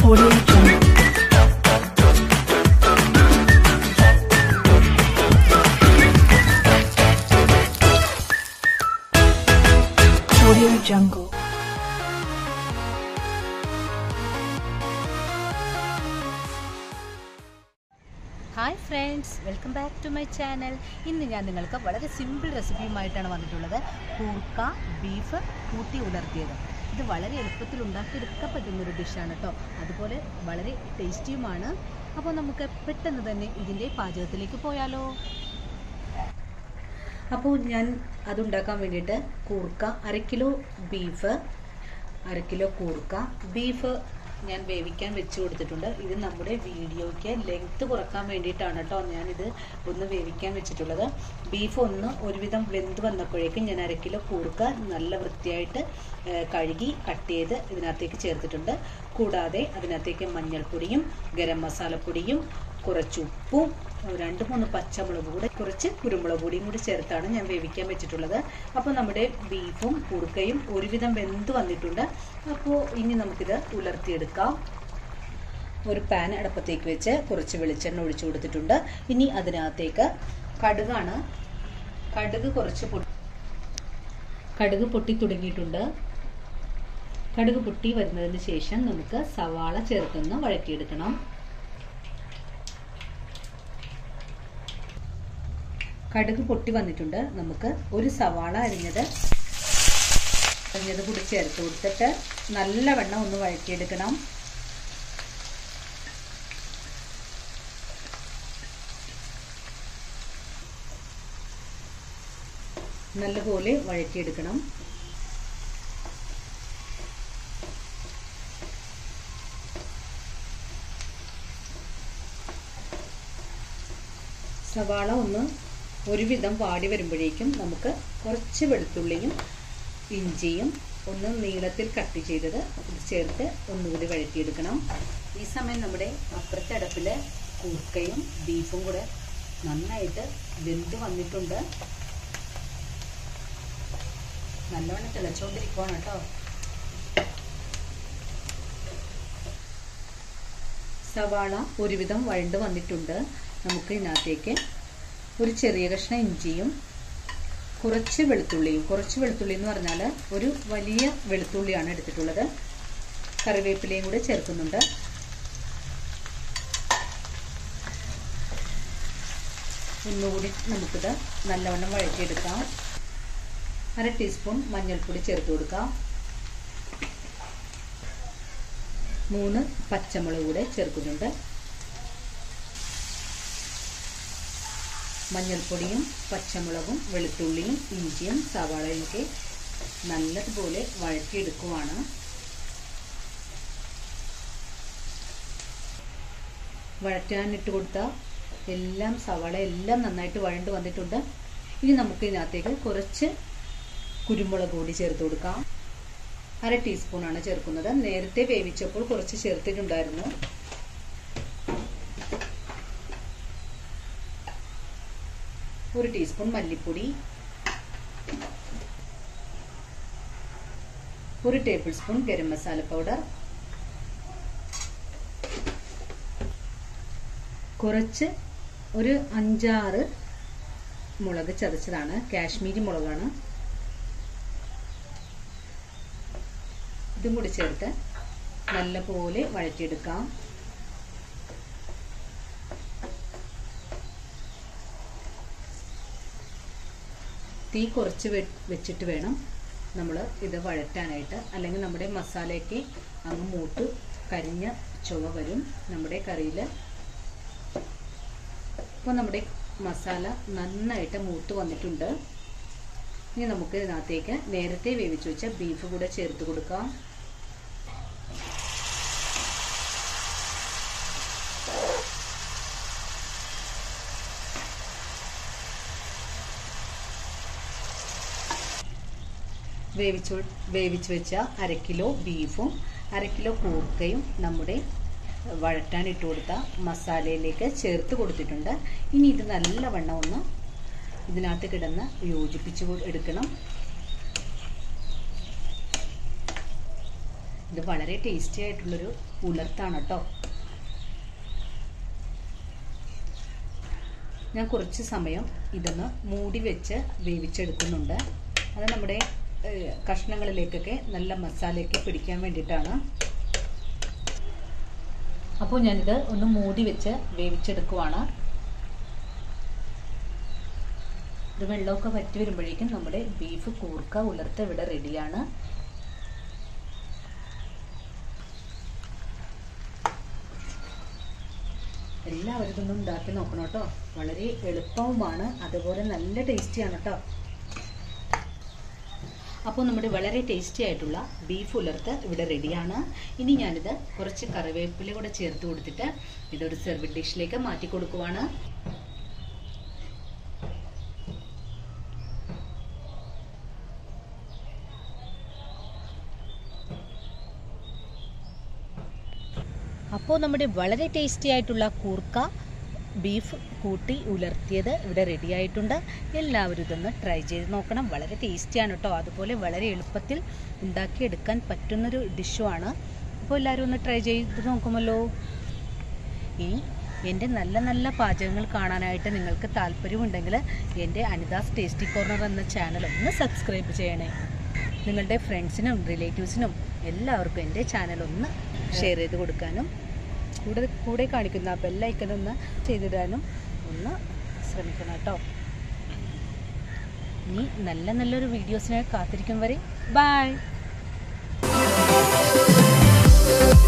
Audio Jungle. Audio Jungle. Hi friends welcome back to my channel ഇന്ന് ഞാൻ നിങ്ങൾക്ക് വളരെ സിമ്പിൾ റെസിപ്പിയുമായിട്ടാണ് വന്നിട്ടുള്ളത് കൂർക്ക ബീഫ് കൂട്ടി ഉലർത്തിയത് ഇത് വളരെ എളുപ്പത്തിൽ ഉണ്ടാക്കിയെടുക്കാൻ പറ്റുന്നൊരു ഡിഷാണ് കേട്ടോ അതുപോലെ വളരെ ടേസ്റ്റിയുമാണ് അപ്പോൾ നമുക്ക് പെട്ടെന്ന് തന്നെ ഇതിൻ്റെ പാചകത്തിലേക്ക് പോയാലോ അപ്പോൾ ഞാൻ അതുണ്ടാക്കാൻ വേണ്ടിയിട്ട് കൂർക്ക അര കിലോ ബീഫ് അര കിലോ കൂർക്ക ബീഫ് ഞാൻ വേവിക്കാൻ വെച്ച് കൊടുത്തിട്ടുണ്ട് ഇത് നമ്മുടെ വീഡിയോയ്ക്ക് ലെങ്ത്ത് കുറക്കാൻ വേണ്ടിയിട്ടാണ് കേട്ടോ ഞാനിത് ഒന്ന് വേവിക്കാൻ വെച്ചിട്ടുള്ളത് ബീഫ് ഒന്ന് ഒരുവിധം വെന്ത് വന്നപ്പോഴേക്കും ഞാൻ അര കിലോ കൂർക്ക നല്ല വൃത്തിയായിട്ട് ഏഹ്, കഴുകി കട്ട് ചെയ്ത് ഇതിനകത്തേക്ക് ചേർത്തിട്ടുണ്ട് കൂടാതെ അതിനകത്തേക്ക് മഞ്ഞൾപ്പൊടിയും ഗരം മസാലപ്പൊടിയും കുറച്ച് ഉപ്പും രണ്ട് മൂന്ന് പച്ചമുളക് കൂടെ കുറച്ച് കുരുമുളക് പൊടിയും കൂടി ചേർത്താണ് ഞാൻ വേവിക്കാൻ വെച്ചിട്ടുള്ളത് അപ്പോൾ നമ്മുടെ ബീഫും കുറുക്കയും ഒരുവിധം വെന്ത് വന്നിട്ടുണ്ട് അപ്പോൾ ഇനി നമുക്കിത് ഉലർത്തിയെടുക്കാം ഒരു പാൻ അടുപ്പത്തേക്ക് വെച്ച് കുറച്ച് വെളിച്ചെണ്ണ ഒഴിച്ചു കൊടുത്തിട്ടുണ്ട് ഇനി അതിനകത്തേക്ക് കടുകാണ് കടുക് കുറച്ച് പൊട്ടി കടുക് പൊട്ടി തുടങ്ങിയിട്ടുണ്ട് കടുക് പൊട്ടി വരുന്നതിന് ശേഷം നമുക്ക് സവാള ചേർത്തൊന്ന് വഴറ്റിയെടുക്കണം കടുക് പൊട്ടി വന്നിട്ടുണ്ട് നമുക്ക് ഒരു സവാള അരിഞ്ഞത് അരിഞ്ഞത് കൂടി ചേർത്ത് കൊടുത്തിട്ട് നല്ലവണ്ണം ഒന്ന് വഴറ്റിയെടുക്കണം നല്ലപോലെ വഴറ്റിയെടുക്കണം സവാള ഒന്ന് ഒരുവിധം വാടി വരുമ്പോഴേക്കും നമുക്ക് കുറച്ച് വെളുത്തുള്ളിയും ഇഞ്ചിയും ഒന്ന് നീളത്തിൽ കട്ട് ചെയ്തത് ഇത് ചേർത്ത് ഒന്നുകൂടി വഴറ്റിയെടുക്കണം ഈ സമയം നമ്മുടെ അപ്പുറത്തെ അടുപ്പിൽ കൂർക്കയും ബീഫും കൂടെ നന്നായിട്ട് വെന്ത് വന്നിട്ടുണ്ട് നല്ലവണ്ണം തിളച്ചുകൊണ്ടിരിക്കുവാണ് കേട്ടോ സവാള ഒരുവിധം വഴണ്ട് വന്നിട്ടുണ്ട് നമുക്ക് ഇതിനകത്തേക്ക് ഒരു ചെറിയ കഷ്ണം ഇഞ്ചിയും കുറച്ച് വെളുത്തുള്ളിയും കുറച്ച് വെളുത്തുള്ളി എന്ന് പറഞ്ഞാൽ ഒരു വലിയ വെളുത്തുള്ളിയാണ് എടുത്തിട്ടുള്ളത് കറിവേപ്പിലയും കൂടെ ചേർക്കുന്നുണ്ട് ഒന്നുകൂടി നമുക്കിത് നല്ലവണ്ണം വഴറ്റിയെടുക്കാം അര ടീസ്പൂൺ മഞ്ഞൾപ്പൊടി ചേർത്ത് കൊടുക്കാം മൂന്ന് പച്ചമുളക് കൂടെ ചേർക്കുന്നുണ്ട് മഞ്ഞൾപ്പൊടിയും പച്ചമുളകും വെളുത്തുള്ളിയും ഇഞ്ചിയും സവാളയൊക്കെ നല്ലതുപോലെ വഴറ്റിയെടുക്കുവാണ് വഴറ്റാനിട്ട് കൊടുത്ത എല്ലാം സവാള എല്ലാം നന്നായിട്ട് വഴണ്ട് വന്നിട്ടുണ്ട് ഇനി നമുക്ക് ഇതിനകത്തേക്ക് കുറച്ച് കുരുമുളക് പൊടി ചേർത്ത് കൊടുക്കാം അര ടീസ്പൂണാണ് ചേർക്കുന്നത് നേരത്തെ വേവിച്ചപ്പോൾ കുറച്ച് ചേർത്തിട്ടുണ്ടായിരുന്നു ഒരു ടീസ്പൂൺ മല്ലിപ്പൊടി ഒരു tablespoon garam masala powder കുറച്ച് ഒരു അഞ്ചാറ് മുളക് ചതച്ചതാണ് കാശ്മീരി മുളകാണ് ഇതും കൂടി ചേർത്ത് നല്ലപോലെ വഴറ്റിയെടുക്കാം തീ കുറച്ച് വെച്ചിട്ട് വേണം നമ്മൾ ഇത് വഴറ്റാനായിട്ട് അല്ലെങ്കിൽ നമ്മുടെ മസാലയ്ക്ക് അങ്ങ് മൂത്ത് കരിഞ്ഞ ചുവ വരും നമ്മുടെ കറിയിൽ അപ്പോൾ നമ്മുടെ മസാല നന്നായിട്ട് മൂത്ത് വന്നിട്ടുണ്ട് ഇനി നമുക്ക് ഇതിനകത്തേക്ക് നേരത്തെ വേവിച്ച് വെച്ച ബീഫ് കൂടെ ചേർത്ത് കൊടുക്കാം വേവിച്ച് വേവിച്ച് വെച്ച അര കിലോ ബീഫും അര കിലോ കൂർക്കയും നമ്മുടെ വഴറ്റാൻ ഇട്ട് കൊടുത്ത മസാലയിലേക്ക് ചേർത്ത് കൊടുത്തിട്ടുണ്ട് ഇനി ഇത് നല്ലവണ്ണം ഒന്ന് ഇതിനകത്ത് കിടന്ന് യോജിപ്പിച്ച് എടുക്കണം ഇത് വളരെ ടേസ്റ്റി ആയിട്ടുള്ളൊരു ഉലർത്താണ് കേട്ടോ ഞാൻ കുറച്ച് സമയം ഇതൊന്ന് മൂടി വെച്ച് വേവിച്ചെടുക്കുന്നുണ്ട് അത് നമ്മുടെ ഏഹ്, കഷ്ണങ്ങളിലേക്കൊക്കെ നല്ല മസാലയൊക്കെ പിടിക്കാൻ വേണ്ടിയിട്ടാണ് അപ്പോൾ ഞാനിത് ഒന്ന് മൂടി വെച്ച് വേവിച്ചെടുക്കുവാണ് ഇത് വെള്ളമൊക്കെ വറ്റി വരുമ്പോഴേക്കും നമ്മുടെ ബീഫ് കൂർക്ക ഉലർത്ത ഇവിടെ റെഡിയാണ് എല്ലാവരും ഇതൊന്നും ഉണ്ടാക്കി നോക്കണം കേട്ടോ വളരെ എളുപ്പവുമാണ് അതുപോലെ നല്ല ടേസ്റ്റിയാണ് കേട്ടോ അപ്പോൾ നമ്മുടെ വളരെ ടേസ്റ്റി ആയിട്ടുള്ള ബീഫ് ഉലർത്ത് ഇവിടെ റെഡിയാണ് ഇനി ഞാനിത് കുറച്ച് കറിവേപ്പില കൂടെ ചേർത്ത് കൊടുത്തിട്ട് ഇതൊരു സെർവ് ഡിഷിലേക്ക് മാറ്റി കൊടുക്കുവാണ് അപ്പോൾ നമ്മുടെ വളരെ ടേസ്റ്റി ആയിട്ടുള്ള കൂർക്ക ബീഫ് കൂട്ടി ഉലർത്തിയത് ഇവിടെ റെഡി ആയിട്ടുണ്ട് എല്ലാവരും ഇതൊന്ന് ട്രൈ ചെയ്ത് നോക്കണം വളരെ ടേസ്റ്റിയാണ് കേട്ടോ അതുപോലെ വളരെ എളുപ്പത്തിൽ ഉണ്ടാക്കിയെടുക്കാൻ പറ്റുന്നൊരു ഡിഷുമാണ് അപ്പോൾ എല്ലാവരും ഒന്ന് ട്രൈ ചെയ്ത് നോക്കുമല്ലോ ഇനി എൻ്റെ നല്ല നല്ല പാചകങ്ങൾ കാണാനായിട്ട് നിങ്ങൾക്ക് താല്പര്യമുണ്ടെങ്കിൽ എൻ്റെ അനിതാസ് ടേസ്റ്റി കോർണർ എന്ന ചാനൽ ഒന്ന് സബ്സ്ക്രൈബ് ചെയ്യണേ നിങ്ങളുടെ ഫ്രണ്ട്സിനും റിലേറ്റീവ്സിനും എല്ലാവർക്കും എൻ്റെ ചാനൽ ഒന്ന് ഷെയർ ചെയ്ത് കൊടുക്കാനും കൂടെ കൂടെ കാണിക്കുന്ന ബെല്ലൈക്കൺ ഒന്ന് ചെയ്തിടാനും ഒന്ന് ശ്രമിക്കണം കേട്ടോ ഇനി നല്ല നല്ലൊരു വീഡിയോസിനായി കാത്തിരിക്കും വരെ ബൈ